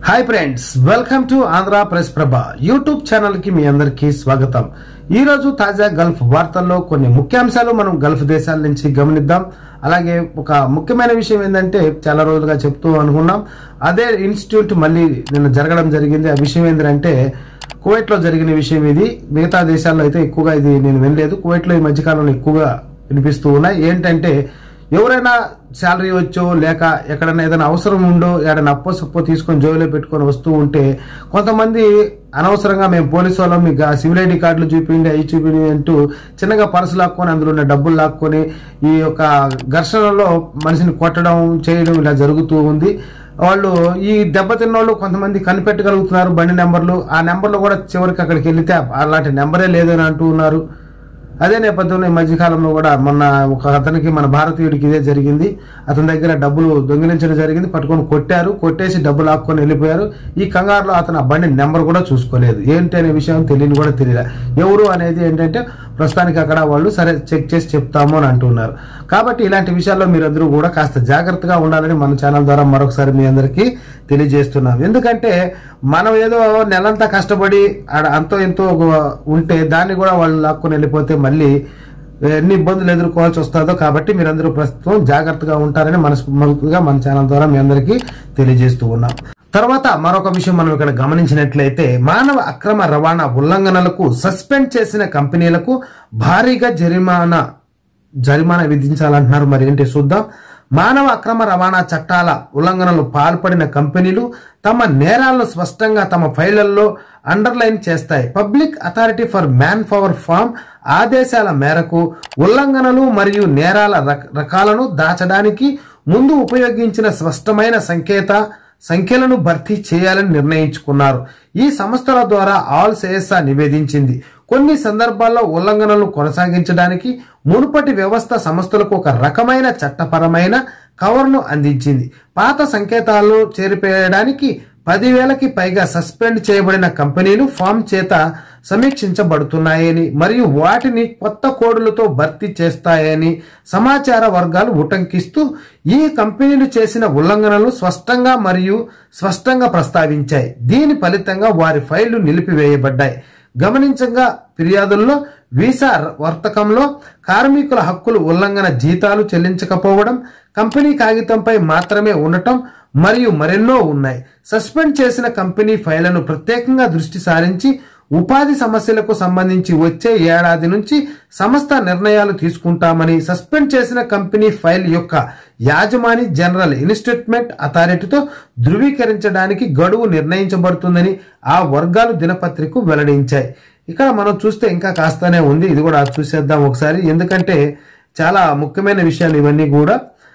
hi friends welcome to Andhra press Prabha YouTube channel కి మీ అందరికీ స్వాగతం ఈ రోజు తాజా గల్ఫ్ వార్తల్లో కొన్ని ముఖ్యాంశాలు మనం గల్ఫ్ దేశాల నుంచి గమనిద్దాం అలాగే ఒక ముఖ్యమైన విషయం ఏంటంటే చాలా రోజులుగా చెప్తూ అనుకున్నాం అదే ఇన్స్టిట్యూట్ మళ్ళీ నిన్న జరగడం జరిగింది ఆ విషయం ఏంటంటే కువైట్ లో జరిగిన విషయం ఇది మిగతా దేశాల్లో అయితే ఎక్కువగా ఇది నేను వినలేదు కువైట్ లో ఈ మధ్యకాలంలో ఎక్కువగా వినిపిస్తూ ఉన్నాయి ఏంటంటే ఎవరైనా శాలరీ వచ్చో లేక ఎక్కడైనా ఏదైనా అవసరం ఉండో ఏదైనా అప్పో సప్పో తీసుకొని జోబులో పెట్టుకొని వస్తూ ఉంటే కొంతమంది అనవసరంగా మేము పోలీసు వాళ్ళం మీకు ఆ సివిల్ ఐడి కార్డులు చూపిండి అవి చూపిండి అంటూ చిన్నగా పర్సు లాక్కొని అందులో ఉన్న డబ్బులు లాక్కొని ఈ యొక్క ఘర్షణలో మనిషిని కొట్టడం చేయడం ఇలా జరుగుతూ ఉంది వాళ్ళు ఈ దెబ్బతిన్న వాళ్ళు కొంతమంది కనిపెట్టగలుగుతున్నారు బండి నెంబర్లు ఆ నెంబర్లు కూడా చివరికి అక్కడికి వెళితే అలాంటి నెంబరే లేదని అంటూ ఉన్నారు అదే నేపథ్యంలో ఈ మధ్యకాలంలో కూడా మొన్న ఒక అతనికి మన భారతీయుడికి ఇదే జరిగింది అతని దగ్గర డబ్బులు దొంగిలించడం జరిగింది పట్టుకొని కొట్టారు కొట్టేసి డబ్బులు లాక్కొని వెళ్ళిపోయారు ఈ కంగారులో అతను ఆ బండి నెంబర్ కూడా చూసుకోలేదు ఏంటి అనే విషయం తెలియని కూడా తెలియదు ఎవరు అనేది ఏంటంటే ప్రస్తుతానికి అక్కడ వాళ్ళు సరే చెక్ చేసి చెప్తాము అని అంటున్నారు కాబట్టి ఇలాంటి విషయాల్లో మీరందరూ కూడా కాస్త జాగ్రత్తగా ఉండాలని మన ఛానల్ ద్వారా మరొకసారి మీ అందరికీ తెలియజేస్తున్నాం ఎందుకంటే మనం ఏదో నెలంతా కష్టపడి ఆడ అంతో ఎంతో ఉంటే దాన్ని కూడా వాళ్ళు లాక్కొని వెళ్ళిపోతే మళ్ళీ ఎన్ని ఇబ్బందులు ఎదుర్కోవాల్సి వస్తుందో కాబట్టి మీరందరూ ప్రస్తుతం జాగ్రత్తగా ఉంటారని మనస్ఫూర్తిగా మన ఛానల్ ద్వారా మీ అందరికీ తెలియజేస్తూ ఉన్నాం తర్వాత మరొక విషయం మనం ఇక్కడ గమనించినట్లయితే మానవ అక్రమ రవాణా ఉల్లంఘనలకు సస్పెండ్ చేసిన కంపెనీలకు భారీగా జరిమానా జరిమానా విధించాలంటున్నారు మరి ఏంటి చూద్దాం మానవ అక్రమ రవాణా చట్టాల ఉల్లంఘనలు పాల్పడిన కంపెనీలు తమ నేరాలను స్పష్టంగా తమ ఫైళ్లలో అండర్లైన్ చేస్తాయి public authority for manpower ఫామ్ ఆదేశాల మేరకు ఉల్లంఘనలు మరియు నేరాల రక- రకాలను దాచడానికి ముందు ఉపయోగించిన స్పష్టమైన సంకేత సంఖ్యలను భర్తీ చేయాలని నిర్ణయించుకున్నారు ఈ సంస్థల ద్వారా ఆల్ సేసా నివేదించింది కొన్ని సందర్భాల్లో ఉల్లంఘనలు కొనసాగించడానికి మునుపటి వ్యవస్థ సంస్థలకు ఒక రకమైన చట్టపరమైన కవర్ను అందించింది పాత సంకేతాలను చేరిపేయడానికి పదివేలకి పైగా సస్పెండ్ చేయబడిన కంపెనీలు ఫామ్ చేత సమీక్షించబడుతున్నాయని మరియు వాటిని కొత్త కోడులతో భర్తీ చేస్తాయని సమాచార వర్గాలు ఉటంకిస్తూ ఈ కంపెనీలు చేసిన ఉల్లంఘనలు స్పష్టంగా మరియు స్పష్టంగా ప్రస్తావించాయి దీని ఫలితంగా వారి ఫైళ్లు నిలిపివేయబడ్డాయి గమనించగా ఫిర్యాదుల్లో వీసా వర్తకంలో కార్మికుల హక్కులు ఉల్లంఘన జీతాలు చెల్లించకపోవడం కంపెనీ కాగితంపై మాత్రమే ఉండటం మరియు మరెన్నో ఉన్నాయి సస్పెండ్ చేసిన కంపెనీ ఫైళ్లను ప్రత్యేకంగా దృష్టి సారించి ఉపాధి సమస్యలకు సంబంధించి వచ్చే ఏడాది నుంచి సంస్థ నిర్ణయాలు తీసుకుంటామని సస్పెండ్ చేసిన కంపెనీ ఫైల్ యొక్క యాజమాని జనరల్ ఇన్స్టిట్యూట్మెంట్ అథారిటీతో ధృవీకరించడానికి గడువు నిర్ణయించబడుతుందని ఆ వర్గాలు దినపత్రిక వెల్లడించాయి ఇక్కడ మనం చూస్తే ఇంకా కాస్తనే ఉంది ఇది కూడా చూసేద్దాం ఒకసారి ఎందుకంటే చాలా ముఖ్యమైన విషయాలు ఇవన్నీ కూడా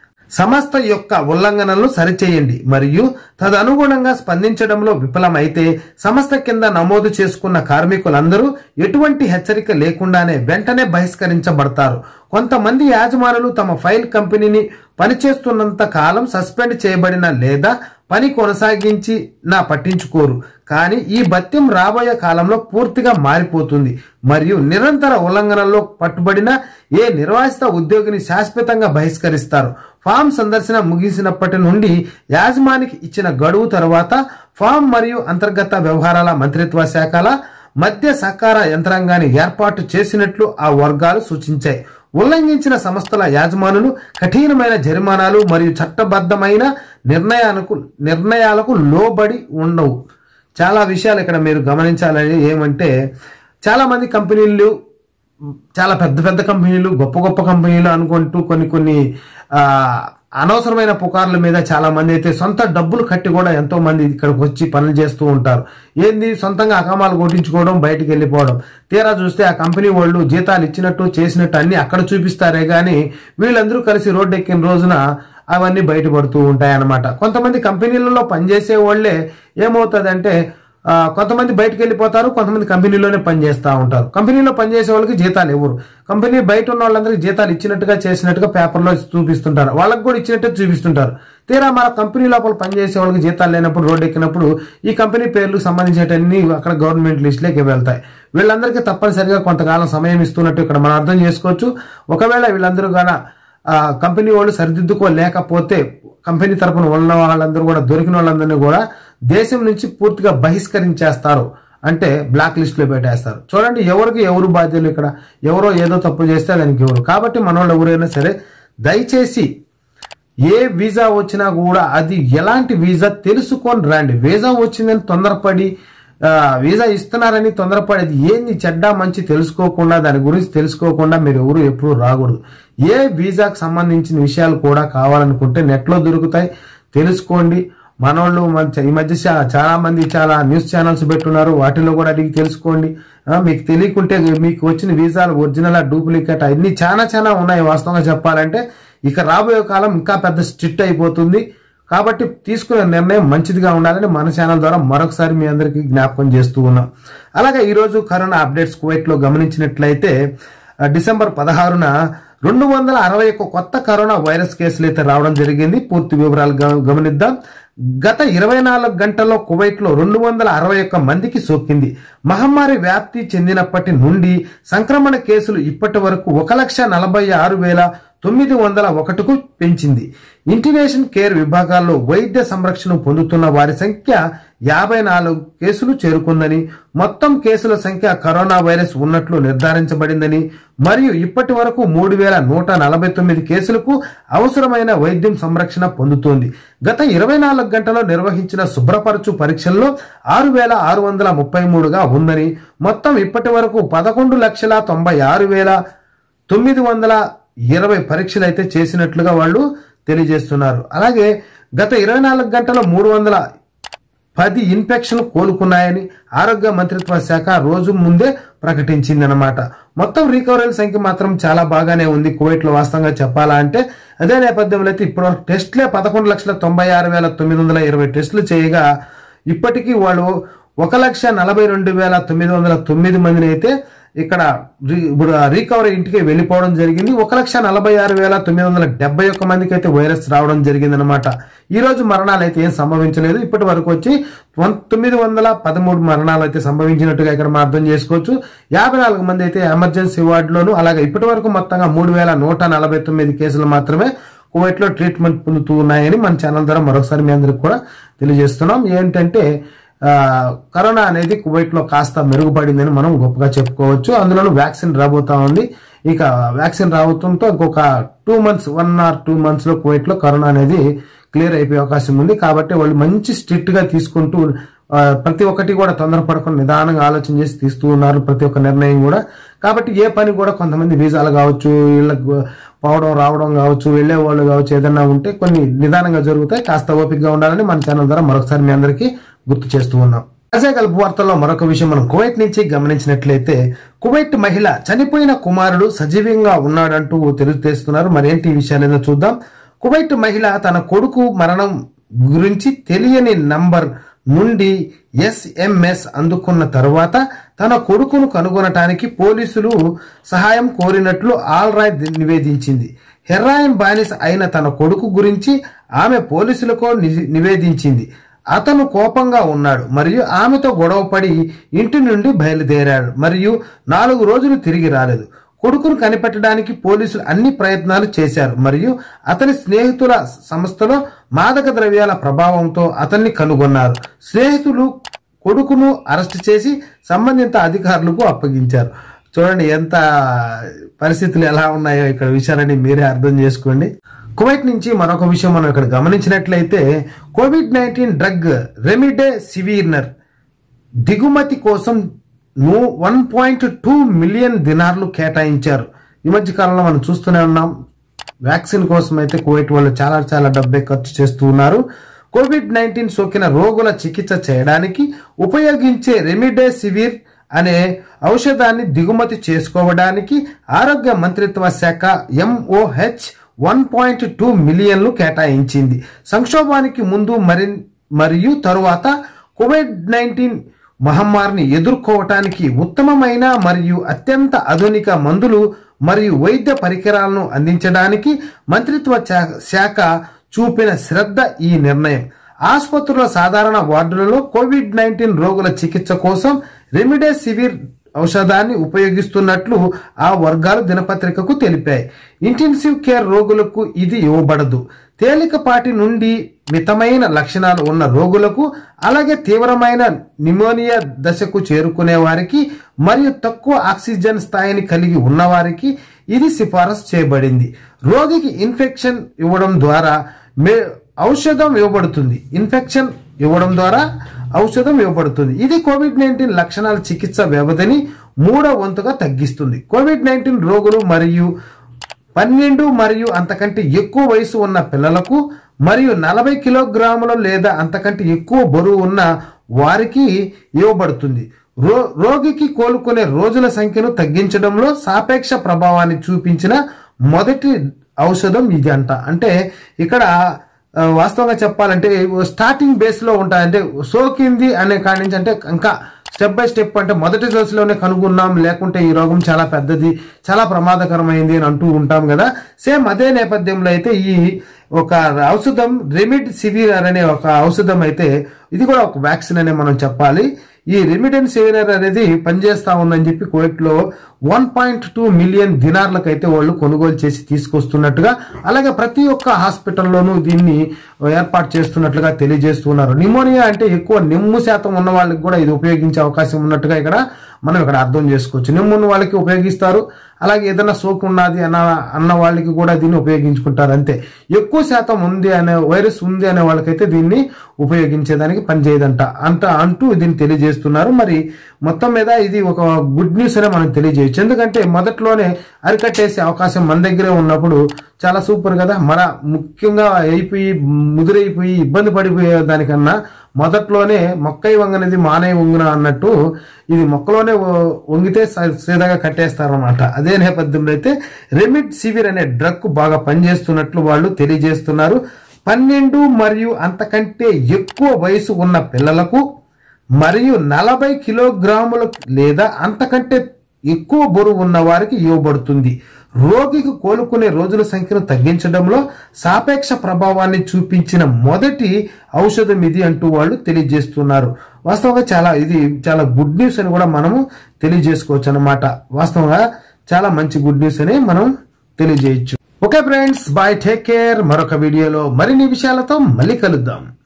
సంస్థ యొక్క ఉల్లంఘనలను సరిచేయండి మరియు తదనుగుణంగా స్పందించడంలో విఫలమైతే సంస్థ కింద నమోదు చేసుకున్న కార్మికులందరూ ఎటువంటి హెచ్చరిక లేకుండానే వెంటనే బహిష్కరించబడతారు కొంతమంది యాజమానులు తమ ఫైల్ కంపెనీని పనిచేస్తున్నంత కాలం సస్పెండ్ చేయబడిన లేదా పని కొనసాగించి నా పట్టించుకోరు కానీ ఈ భత్యం రాబోయే కాలంలో పూర్తిగా మారిపోతుంది మరియు నిరంతర ఉల్లంఘనల్లో పట్టుబడిన ఏ నిర్వాసిత ఉద్యోగిని శాశ్వతంగా బహిష్కరిస్తారు ఫామ్ సందర్శన ముగిసినప్పటి నుండి యాజమానికి ఇచ్చిన గడువు తర్వాత ఫామ్ మరియు అంతర్గత వ్యవహారాల మంత్రిత్వ శాఖల మధ్య సహకార యంత్రాంగాన్ని ఏర్పాటు చేసినట్లు ఆ వర్గాలు సూచించాయి ఉల్లంఘించిన సంస్థల యాజమానులు కఠినమైన జరిమానాలు మరియు చట్టబద్ధమైన నిర్ణయాలకు నిర్ణయాలకు లోబడి ఉండవు చాలా విషయాలు ఇక్కడ మీరు గమనించాలని ఏమంటే చాలా మంది కంపెనీలు చాలా పెద్ద పెద్ద కంపెనీలు గొప్ప గొప్ప కంపెనీలు అనుకుంటూ కొన్ని కొన్ని ఆ, అనవసరమైన పుకార్ల మీద చాలా మంది అయితే సొంత డబ్బులు కట్టి కూడా ఎంతో మంది ఇక్కడికి వచ్చి పనులు చేస్తూ ఉంటారు ఏంది సొంతంగా అకామాలు కొట్టించుకోవడం బయటికి వెళ్ళిపోవడం తీరా చూస్తే ఆ కంపెనీ వాళ్ళు జీతాలు ఇచ్చినట్టు చేసినట్టు అన్ని అక్కడ చూపిస్తారే గాని వీళ్ళందరూ కలిసి రోడ్డు ఎక్కిన రోజున అవన్నీ బయటపడుతూ ఉంటాయి అన్నమాట కొంతమంది కంపెనీలలో పనిచేసే వాళ్ళే ఏమవుతుందంటే ఆ, కొంతమంది బయటకు వెళ్ళిపోతారు కొంతమంది కంపెనీలోనే పనిచేస్తూ ఉంటారు కంపెనీలో పనిచేసే వాళ్ళకి జీతాలు ఇవ్వరు కంపెనీ బయట ఉన్న వాళ్ళందరికీ జీతాలు ఇచ్చినట్టుగా చేసినట్టుగా పేపర్లో చూపిస్తుంటారు వాళ్ళకి కూడా ఇచ్చినట్టు చూపిస్తుంటారు తీరా మన కంపెనీ లోపల పనిచేసే వాళ్ళకి జీతాలు లేనప్పుడు రోడ్డు ఎక్కినప్పుడు ఈ కంపెనీ పేర్లకు సంబంధించేటన్ని అక్కడ గవర్నమెంట్ లిస్టులోకి వెళ్తాయి వీళ్ళందరికీ తప్పనిసరిగా కొంతకాలం సమయం ఇస్తున్నట్టు ఇక్కడ మనం అర్థం చేసుకోవచ్చు ఒకవేళ వీళ్ళందరూ గాన ఆ, కంపెనీ వాళ్ళు సరిదిద్దుకోలేకపోతే కంపెనీ తరపున ఉన్న వాళ్ళందరూ కూడా దొరికిన వాళ్ళందరినీ కూడా దేశం నుంచి పూర్తిగా బహిష్కరించేస్తారు అంటే బ్లాక్ లిస్ట్ లో పెట్టేస్తారు చూడండి ఎవరికి ఎవరు బాధ్యులు ఇక్కడ ఎవరో ఏదో తప్పు చేస్తే దానికి ఎవరు కాబట్టి మన వాళ్ళు ఎవరైనా సరే దయచేసి ఏ వీసా వచ్చినా కూడా అది ఎలాంటి వీసా తెలుసుకొని రండి వీసా వచ్చిందని తొందరపడి ఆ, వీసా ఇస్తున్నారని తొందరపడి అది ఏంది చెడ్డ మంచి తెలుసుకోకుండా దాని గురించి తెలుసుకోకుండా మీరు ఎవరు ఎప్పుడు రాకూడదు ఏ వీసాకు సంబంధించిన విషయాలు కూడా కావాలనుకుంటే నెట్లో దొరుకుతాయి తెలుసుకోండి మనోళ్ళు మంచి ఈ మధ్య చా- చాలా మంది చాలా న్యూస్ ఛానల్స్ పెట్టున్నారు వాటిలో కూడా అడిగి తెలుసుకోండి ఆ, మీకు తెలియకుంటే మీకు వచ్చిన వీసాలు ఒరిజినల్ డూప్లికేట్ అన్ని చాలా చాలా ఉన్నాయి వాస్తవంగా చెప్పాలంటే ఇక రాబోయే కాలం ఇంకా పెద్ద స్ట్రిక్ట్ అయిపోతుంది కాబట్టి తీసుకునే నిర్ణయం మంచిదిగా ఉండాలని మన ఛానల్ ద్వారా మరొకసారి మీ అందరికీ జ్ఞాపకం చేస్తూ ఉన్నాం అలాగే ఈరోజు కరోనా అప్డేట్స్ కువైట్ లో గమనించినట్లయితే ఆ, డిసెంబర్ పదహారున రెండు వందల అరవై ఒక్క కొత్త కరోనా వైరస్ కేసులు అయితే రావడం జరిగింది పూర్తి వివరాలు గ- గమనిద్దాం గత ఇరవై నాలుగు గంటల్లో కువైట్ లో రెండు వందల అరవై ఒక్క మందికి సోకింది మహమ్మారి వ్యాప్తి చెందినప్పటి నుండి సంక్రమణ కేసులు ఇప్పటి వరకు ఒక లక్ష నలభై ఆరు వేల తొమ్మిది వందల ఒకటికు పెంచింది ఇంటినేషన్ కేర్ విభాగాల్లో వైద్య సంరక్షణ పొందుతున్న వారి సంఖ్య యాభై నాలుగు కేసులు చేరుకుందని మొత్తం కేసుల సంఖ్య కరోనా వైరస్ ఉన్నట్లు నిర్ధారించబడిందని మరియు ఇప్పటి వరకు మూడు వేల నూట నలభై తొమ్మిది కేసులకు అవసరమైన వైద్యం సంరక్షణ పొందుతోంది గత ఇరవై నాలుగు గంటల్లో నిర్వహించిన శుభ్రపరచు పరీక్షల్లో ఆరు వేల ఆరు వందల ముప్పై మూడుగా ఉందని మొత్తం ఇప్పటి వరకు పదకొండు లక్షల తొంభై ఆరు వేల తొమ్మిది వందల ఇరవై పరీక్షలు అయితే చేసినట్లుగా వాళ్ళు తెలియజేస్తున్నారు అలాగే గత ఇరవై నాలుగు గంటల మూడు వందల పది ఇన్ఫెక్షన్లు కోలుకున్నాయని ఆరోగ్య మంత్రిత్వ శాఖ రోజు ముందే ప్రకటించిందనమాట మొత్తం రికవరీల సంఖ్య మాత్రం చాలా బాగానే ఉంది కువైట్ లో వాస్తవంగా చెప్పాలా అంటే అదే నేపథ్యంలో అయితే ఇప్పటివరకు టెస్ట్లే పదకొండు లక్షల తొంభై ఆరు వేల తొమ్మిది వందల ఇరవై టెస్టులు చేయగా ఇప్పటికీ వాళ్ళు ఒక లక్ష నలభై రెండు వేల తొమ్మిది వందల తొమ్మిది మందిని అయితే ఇక్కడ రి- ఇప్పుడు రికవరీ ఇంటికి వెళ్ళిపోవడం జరిగింది ఒక లక్ష నలభై ఆరు వేల తొమ్మిది వందల డెబ్బై ఒక్క మందికి అయితే వైరస్ రావడం జరిగింది అనమాట ఈ రోజు మరణాలు అయితే ఏం సంభవించలేదు ఇప్పటి వరకు వచ్చి వన్- తొమ్మిది వందల పదమూడు మరణాలు అయితే సంభవించినట్టుగా ఇక్కడ మనం అర్థం చేసుకోవచ్చు యాభై నాలుగు మంది అయితే ఎమర్జెన్సీ వార్డులోను అలాగే ఇప్పటి వరకు మొత్తంగా మూడు వేల నూట నలభై తొమ్మిది కేసులు మాత్రమే కువైట్ లో ట్రీట్మెంట్ పొందుతూ ఉన్నాయని మన ఛానల్ ద్వారా మరొకసారి మీ అందరికి కూడా తెలియజేస్తున్నాం ఏంటంటే ఆ, కరోనా అనేది కువైట్ లో కాస్త మెరుగుపడిందని మనం గొప్పగా చెప్పుకోవచ్చు అందులోనూ వ్యాక్సిన్ రాబోతా ఉంది ఇక వ్యాక్సిన్ రాబోతుంతో ఇంకొక two months one or two months లో కువైట్ లో కరోనా అనేది క్లియర్ అయిపోయే అవకాశం ఉంది కాబట్టి వాళ్ళు మంచి స్ట్రిక్ట్ గా తీసుకుంటూ ఆ, ప్రతి ఒక్కటి కూడా తొందరపడకుండా నిదానంగా ఆలోచన చేసి తీస్తూ ఉన్నారు ప్రతి ఒక్క నిర్ణయం కూడా కాబట్టి ఏ పని కూడా కొంతమంది వీసాలు కావచ్చు వీళ్ళకు పోవడం రావడం కావచ్చు వెళ్లే వాళ్ళు కావచ్చు ఏదైనా ఉంటే కొన్ని నిదానంగా జరుగుతాయి కాస్త ఓపికగా ఉండాలని మన ఛానల్ ద్వారా మరొకసారి మీ అందరికీ గుర్తు చేస్తూ ఉన్నాం తాజా గల్పు వార్తల్లో మరొక విషయం మనం కువైట్ నుంచి గమనించినట్లయితే కువైట్ మహిళ చనిపోయిన కుమారుడు సజీవంగా ఉన్నాడంటూ తెలియజేస్తున్నారు మరేంటి ఈ విషయాలేదో చూద్దాం కువైట్ మహిళ తన కొడుకు మరణం గురించి తెలియని నంబర్ నుండి ఎస్ఎంఎస్ అందుకున్న తరువాత తన కొడుకును కనుగొనటానికి పోలీసులు సహాయం కోరినట్లు ఆల్ రాయ్ నివేదించింది హెరాయిన్ బానిస అయిన తన కొడుకు గురించి ఆమె పోలీసులకు ని- నివేదించింది అతను కోపంగా ఉన్నాడు మరియు ఆమెతో గొడవపడి ఇంటి నుండి బయలుదేరాడు మరియు నాలుగు రోజులు తిరిగి రాలేదు కొడుకును కనిపెట్టడానికి పోలీసులు అన్ని ప్రయత్నాలు చేశారు మరియు అతని స్నేహితుల సంస్థలో మాదక ద్రవ్యాల ప్రభావంతో అతన్ని కనుగొన్నారు స్నేహితులు కొడుకును అరెస్ట్ చేసి సంబంధిత అధికారులకు అప్పగించారు చూడండి ఎంత పరిస్థితులు ఎలా ఉన్నాయో ఇక్కడ విషయాలని మీరే అర్థం చేసుకోండి కువైట్ నుంచి మరొక విషయం మనం ఇక్కడ గమనించినట్లయితే COVID nineteen drug remdesivir దిగుమతి కోసం వన్ పాయింట్ టూ మిలియన్ దినార్లు కేటాయించారు ఈ మధ్య కాలంలో మనం చూస్తూనే ఉన్నాం వ్యాక్సిన్ కోసం అయితే కువైట్ వాళ్ళు చాలా చాలా డబ్బే ఖర్చు చేస్తూ ఉన్నారు కోవిడ్ నైన్టీన్ సోకిన రోగుల చికిత్స చేయడానికి ఉపయోగించే రెమిడెసివిర్ అనే ఔషధాన్ని దిగుమతి చేసుకోవడానికి ఆరోగ్య మంత్రిత్వ శాఖ ఎంఓహెచ్ వన్ పాయింట్ టూ మిలియన్లు కేటాయించింది సంక్షోభానికి ముందు మరి మరియు తరువాత కోవిడ్ నైన్టీన్ మహమ్మారిని ఎదుర్కోవటానికి ఉత్తమమైన మరియు అత్యంత ఆధునిక మందులు మరియు వైద్య పరికరాలను అందించడానికి మంత్రిత్వ చా- శాఖ చూపిన శ్రద్ధ ఈ నిర్ణయం ఆసుపత్రుల సాధారణ వార్డులలో కోవిడ్ నైన్టీన్ రోగుల చికిత్స కోసం రెమిడెసివిర్ ఔషధాన్ని ఉపయోగిస్తున్నట్లు ఆ వర్గాలు దినపత్రికకు తెలిపాయి ఇంటెన్సివ్ కేర్ రోగులకు ఇది ఇవ్వబడదు తేలికపాటి నుండి మితమైన లక్షణాలు ఉన్న రోగులకు అలాగే తీవ్రమైన నిమోనియా దశకు చేరుకునే వారికి మరియు తక్కువ ఆక్సిజన్ స్థాయిని కలిగి ఉన్నవారికి ఇది సిఫారసు చేయబడింది రోగికి ఇన్ఫెక్షన్ ఇవ్వడం ద్వారా మే ఔషధం ఇవ్వబడుతుంది ఇన్ఫెక్షన్ ఇవ్వడం ద్వారా ఔషధం ఇవ్వబడుతుంది ఇది కోవిడ్ నైన్టీన్ లక్షణాల చికిత్స వ్యవధిని మూడో వంతుగా తగ్గిస్తుంది కోవిడ్ నైన్టీన్ రోగులు మరియు పన్నెండు మరియు అంతకంటే ఎక్కువ వయసు ఉన్న పిల్లలకు మరియు నలభై కిలోగ్రాముల లేదా అంతకంటే ఎక్కువ బరువు ఉన్న వారికి ఇవ్వబడుతుంది రో రోగికి కోలుకునే రోజుల సంఖ్యను తగ్గించడంలో సాపేక్ష ప్రభావాన్ని చూపించిన మొదటి ఔషధం ఇది అంట అంటే ఇక్కడ ఆ, వాస్తవంగా చెప్పాలంటే స్టార్టింగ్ బేస్ లో ఉంటాయి అంటే సోకింది అనే కాడి నుంచి అంటే ఇంకా స్టెప్ బై స్టెప్ అంటే మొదటి దశలోనే కనుగొన్నాం లేకుంటే ఈ రోగం చాలా పెద్దది చాలా ప్రమాదకరమైంది అని అంటూ ఉంటాం కదా సేమ్ అదే నేపథ్యంలో అయితే ఈ ఒక ఔషధం రెమిడ్ సివియర్ అనే ఒక ఔషధం అయితే ఇది కూడా ఒక వ్యాక్సిన్ అనే మనం చెప్పాలి ఈ రెమిడెన్ సివియర్ అనేది పనిచేస్తా ఉందని చెప్పి కువైట్ లో వన్ పాయింట్ టూ మిలియన్ దినార్లకు అయితే వాళ్ళు కొనుగోలు చేసి తీసుకొస్తున్నట్టుగా అలాగే ప్రతి ఒక్క హాస్పిటల్లోనూ దీన్ని ఏర్పాటు చేస్తున్నట్లుగా తెలియజేస్తున్నారు నిమోనియా అంటే ఎక్కువ నిమ్ము శాతం ఉన్న వాళ్ళకి కూడా ఇది ఉపయోగించే అవకాశం ఉన్నట్టుగా ఇక్కడ మనం ఇక్కడ అర్థం చేసుకోవచ్చు నిమ్ము ఉన్న వాళ్ళకి ఉపయోగిస్తారు అలాగే ఏదైనా సోకు ఉన్నది అన్న అన్న వాళ్ళకి కూడా దీన్ని ఉపయోగించుకుంటారు అంతే ఎక్కువ శాతం ఉంది అనే వైరస్ ఉంది అనే వాళ్ళకైతే దీన్ని ఉపయోగించేదానికి పనిచేయదంట అంట అంటూ దీన్ని తెలియజేస్తున్నారు మరి మొత్తం మీద ఇది ఒక గుడ్ న్యూస్ అనే మనం తెలియజేయచ్చు ఎందుకంటే మొదట్లోనే అరికట్టేసే అవకాశం మన దగ్గరే ఉన్నప్పుడు చాలా సూపర్ కదా మన ముఖ్యంగా అయిపోయి ముదిరైపోయి ఇబ్బంది పడిపోయే దానికన్నా మొదట్లోనే మొక్కై వంగనిది మానై వంగున అన్నట్టు ఇది మొక్కలోనే వ- వంగితే స- సీదాగా కట్టేస్తారన్నమాట అదే నేపథ్యంలో అయితే రెమిడ్ సివిర్ అనే డ్రగ్ బాగా పనిచేస్తున్నట్లు వాళ్ళు తెలియజేస్తున్నారు పన్నెండు మరియు అంతకంటే ఎక్కువ వయసు ఉన్న పిల్లలకు మరియు నలభై కిలోగ్రాముల లేదా అంతకంటే ఎక్కువ బరువు ఉన్న వారికి ఇవ్వబడుతుంది రోగికి కోలుకునే రోజుల సంఖ్యను తగ్గించడంలో సాపేక్ష ప్రభావాన్ని చూపించిన మొదటి ఔషధం ఇది అంటూ వాళ్ళు తెలియజేస్తున్నారు వాస్తవంగా చాలా ఇది చాలా గుడ్ న్యూస్ అని కూడా మనము తెలియజేసుకోవచ్చు అన్నమాట వాస్తవంగా చాలా మంచి గుడ్ న్యూస్ అని మనం తెలియజేయచ్చు okay friends bye take care మరొక వీడియోలో మరిన్ని విషయాలతో మళ్ళీ కలుద్దాం